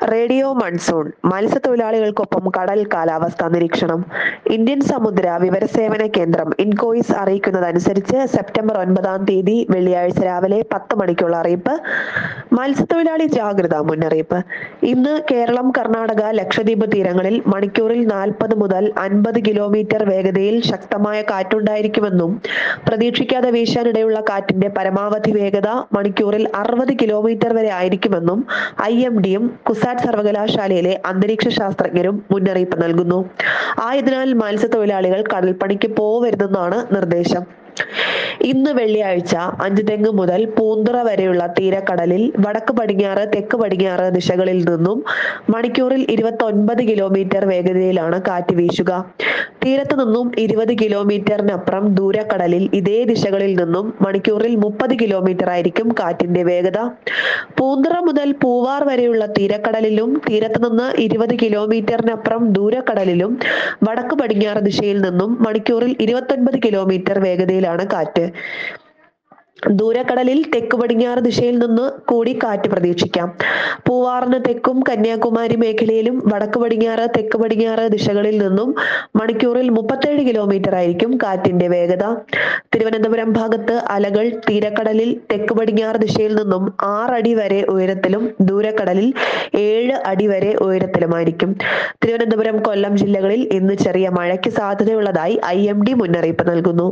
radio monsoon മത്സ്യത്തൊഴിലാളികൾക്കൊപ്പം കടൽ കാലാവസ്ഥാ നിരീക്ഷണം ഇന്ത്യൻ സമുദ്ര വിവരസേവന കേന്ദ്രം ഇൻകോയിസ് അറിയിക്കുന്നതനുസരിച്ച് സെപ്റ്റംബർ ഒൻപതാം തീയതി വെള്ളിയാഴ്ച രാവിലെ പത്ത് മണിക്കുള്ള അറിയിപ്പ് മത്സ്യത്തൊഴിലാളി ജാഗ്രതാ മുന്നറിയിപ്പ് ഇന്ന് കേരളം കർണാടക ലക്ഷദ്വീപ് തീരങ്ങളിൽ മണിക്കൂറിൽ നാൽപ്പത് മുതൽ അൻപത് കിലോമീറ്റർ വേഗതയിൽ ശക്തമായ കാറ്റുണ്ടായിരിക്കുമെന്നും പ്രതീക്ഷിക്കാതെ വീശാനിടയുള്ള കാറ്റിന്റെ പരമാവധി വേഗത മണിക്കൂറിൽ അറുപത് കിലോമീറ്റർ വരെ ആയിരിക്കുമെന്നും ഐ എം ഡിയും കുസാറ്റ് സർവകലാശാലയിലെ അന്തരീക്ഷ ശാസ്ത്രജ്ഞരും മുന്നറിയിപ്പ് നൽകുന്നു ആയതിനാൽ മത്സ്യത്തൊഴിലാളികൾ കടൽപ്പണിക്ക് പോവരുതെന്നാണ് നിർദ്ദേശം ഇന്ന് വെള്ളിയാഴ്ച അഞ്ചുതെങ്ങ് മുതൽ പൂന്തുറ വരെയുള്ള തീരക്കടലിൽ വടക്ക് പടിഞ്ഞാറ് തെക്ക് പടിഞ്ഞാറ് ദിശകളിൽ നിന്നും മണിക്കൂറിൽ ഇരുപത്തി ഒൻപത് കിലോമീറ്റർ വേഗതയിലാണ് കാറ്റ് വീശുക തീരത്ത് നിന്നും ഇരുപത് കിലോമീറ്ററിനപ്പുറം ദൂരക്കടലിൽ ഇതേ ദിശകളിൽ നിന്നും മണിക്കൂറിൽ മുപ്പത് കിലോമീറ്റർ ആയിരിക്കും കാറ്റിന്റെ വേഗത പൂന്തുറ മുതൽ പൂവാർ വരെയുള്ള തീരക്കടലിലും തീരത്ത് നിന്ന് ഇരുപത് കിലോമീറ്ററിനപ്പുറം ദൂരക്കടലിലും വടക്ക് പടിഞ്ഞാറ് ദിശയിൽ നിന്നും മണിക്കൂറിൽ ഇരുപത്തൊൻപത് കിലോമീറ്റർ വേഗതയിലാണ് കാറ്റ് ദൂരക്കടലിൽ തെക്ക് പടിഞ്ഞാറ് ദിശയിൽ നിന്ന് കൂടി കാറ്റ് പ്രതീക്ഷിക്കാം പൂവാറിന് തെക്കും കന്യാകുമാരി മേഖലയിലും വടക്ക് പടിഞ്ഞാറ് തെക്ക് പടിഞ്ഞാറ് ദിശകളിൽ നിന്നും മണിക്കൂറിൽ മുപ്പത്തേഴ് കിലോമീറ്റർ ആയിരിക്കും കാറ്റിന്റെ വേഗത തിരുവനന്തപുരം ഭാഗത്ത് അലകൾ തീരക്കടലിൽ തെക്ക് പടിഞ്ഞാറ് ദിശയിൽ നിന്നും ആറടി വരെ ഉയരത്തിലും ദൂരക്കടലിൽ ഏഴ് അടി വരെ ഉയരത്തിലുമായിരിക്കും തിരുവനന്തപുരം കൊല്ലം ജില്ലകളിൽ ഇന്ന് ചെറിയ മഴയ്ക്ക് സാധ്യതയുള്ളതായി ഐ എം ഡി മുന്നറിയിപ്പ് നൽകുന്നു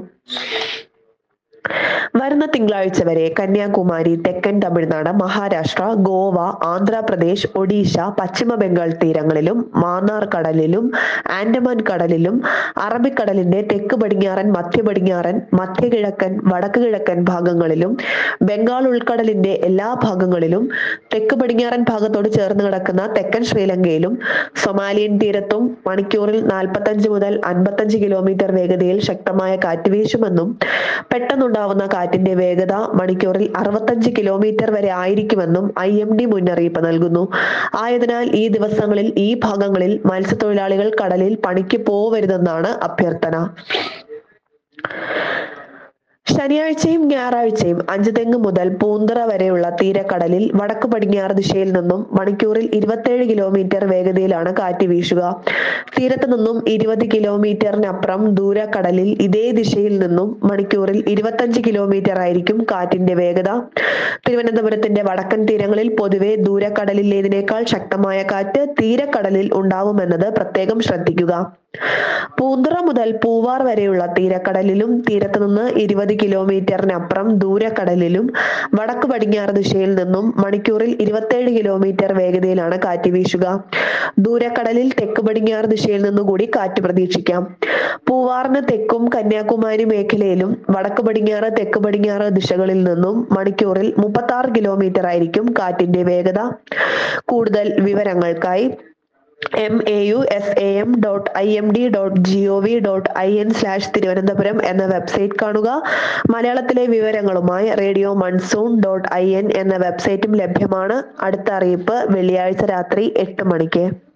വരുന്ന തിങ്കളാഴ്ച വരെ കന്യാകുമാരി തെക്കൻ തമിഴ്നാട് മഹാരാഷ്ട്ര ഗോവ ആന്ധ്രാപ്രദേശ് ഒഡീഷ പശ്ചിമ ബംഗാൾ തീരങ്ങളിലും മാന്നാർ കടലിലും ആൻഡമാൻ കടലിലും അറബിക്കടലിന്റെ തെക്ക് പടിഞ്ഞാറൻ മധ്യ പടിഞ്ഞാറൻ മധ്യകിഴക്കൻ വടക്ക് കിഴക്കൻ ഭാഗങ്ങളിലും ബംഗാൾ ഉൾക്കടലിന്റെ എല്ലാ ഭാഗങ്ങളിലും തെക്ക് പടിഞ്ഞാറൻ ഭാഗത്തോട് ചേർന്ന് കിടക്കുന്ന തെക്കൻ ശ്രീലങ്കയിലും സൊമാലിയൻ തീരത്തും മണിക്കൂറിൽ നാൽപ്പത്തഞ്ച് മുതൽ അൻപത്തഞ്ച് കിലോമീറ്റർ വേഗതയിൽ ശക്തമായ കാറ്റ് വീശുമെന്നും പെട്ടെന്നുണ്ടാവുന്ന കാറ്റിന്റെ വേഗത മണിക്കൂറിൽ അറുപത്തഞ്ച് കിലോമീറ്റർ വരെ ആയിരിക്കുമെന്നും ഐ എം ഡി മുന്നറിയിപ്പ് നൽകുന്നു ആയതിനാൽ ഈ ദിവസങ്ങളിൽ ഈ ഭാഗങ്ങളിൽ മത്സ്യത്തൊഴിലാളികൾ കടലിൽ പണിക്ക് പോവരുതെന്നാണ് അഭ്യർത്ഥന ശനിയാഴ്ചയും ഞായറാഴ്ചയും അഞ്ചുതെങ്ങ് മുതൽ പൂന്തറ വരെയുള്ള തീരക്കടലിൽ വടക്ക് പടിഞ്ഞാറ് ദിശയിൽ നിന്നും മണിക്കൂറിൽ ഇരുപത്തേഴ് കിലോമീറ്റർ വേഗതയിലാണ് കാറ്റ് വീശുക തീരത്ത് നിന്നും ഇരുപത് കിലോമീറ്ററിനപ്പുറം ദൂരക്കടലിൽ ഇതേ ദിശയിൽ നിന്നും മണിക്കൂറിൽ ഇരുപത്തഞ്ച് കിലോമീറ്റർ ആയിരിക്കും കാറ്റിന്റെ വേഗത തിരുവനന്തപുരത്തിന്റെ വടക്കൻ തീരങ്ങളിൽ പൊതുവെ ദൂരക്കടലിലേതിനേക്കാൾ ശക്തമായ കാറ്റ് തീരക്കടലിൽ ഉണ്ടാവുമെന്നത് പ്രത്യേകം ശ്രദ്ധിക്കുക പൂന്തുറ മുതൽ പൂവാർ വരെയുള്ള തീരക്കടലിലും തീരത്ത് നിന്ന് ഇരുപത് കിലോമീറ്ററിനപ്പുറം ദൂരക്കടലിലും വടക്ക് പടിഞ്ഞാറ് ദിശയിൽ നിന്നും മണിക്കൂറിൽ ഇരുപത്തേഴ് കിലോമീറ്റർ വേഗതയിലാണ് കാറ്റ് വീശുക ദൂരക്കടലിൽ തെക്ക് പടിഞ്ഞാറ് ദിശയിൽ നിന്നുകൂടി കാറ്റ് പ്രതീക്ഷിക്കാം പൂവാറിന് തെക്കും കന്യാകുമാരി മേഖലയിലും വടക്ക് പടിഞ്ഞാറ് തെക്ക് പടിഞ്ഞാറ് ദിശകളിൽ നിന്നും മണിക്കൂറിൽ മുപ്പത്തി ആറ് കിലോമീറ്റർ ആയിരിക്കും കാറ്റിന്റെ വേഗത കൂടുതൽ വിവരങ്ങൾക്കായി M A U S A M dot I M D dot G O V dot I N slash Thiruvananthapuram എന്ന വെബ്സൈറ്റ് കാണുക മലയാളത്തിലെ വിവരങ്ങളുമായി radio monsoon dot I N എന്ന വെബ്സൈറ്റും ലഭ്യമാണ് അടുത്ത അറിയിപ്പ് വെള്ളിയാഴ്ച രാത്രി എട്ട് മണിക്ക്